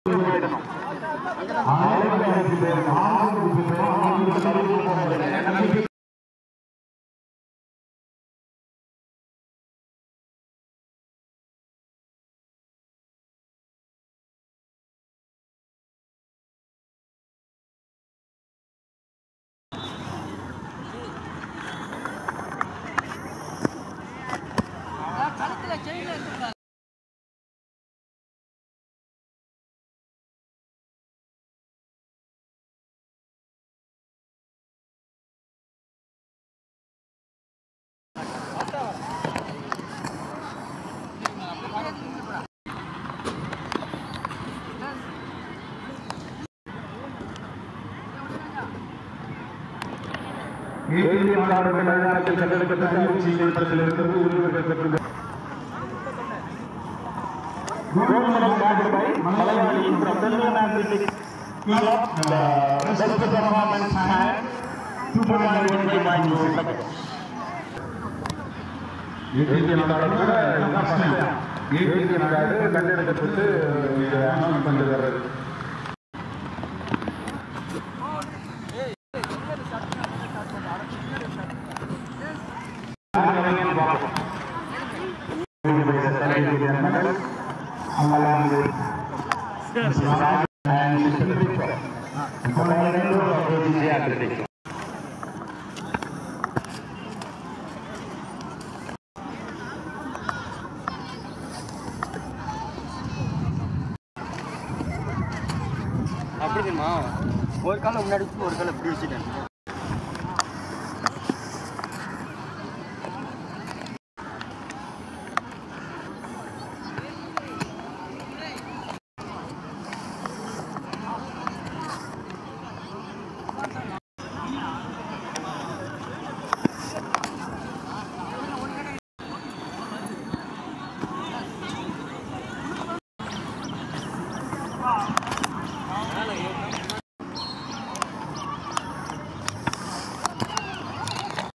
ஏழு மாணவர்கள் அடையாளத்தில் கண்டெடுக்கப்பட்ட அறிவுச்சி நிறுவனத்திலிருந்து உரிமைகள் பெற்றுள்ள Government guided by Malayali from Telangana Athletics Club, the best performance had 2.15 seconds. ATP நாடாளு ஏடிபி நாடாளு கண்டெடுக்கப்பட்டு இதை அனௌன்ஸ் பண்ணுறது அப்படி தெரியுமா ஒரு காலை முன்னாடி வச்சு ஒரு காலை இப்படி வச்சுட்டேன்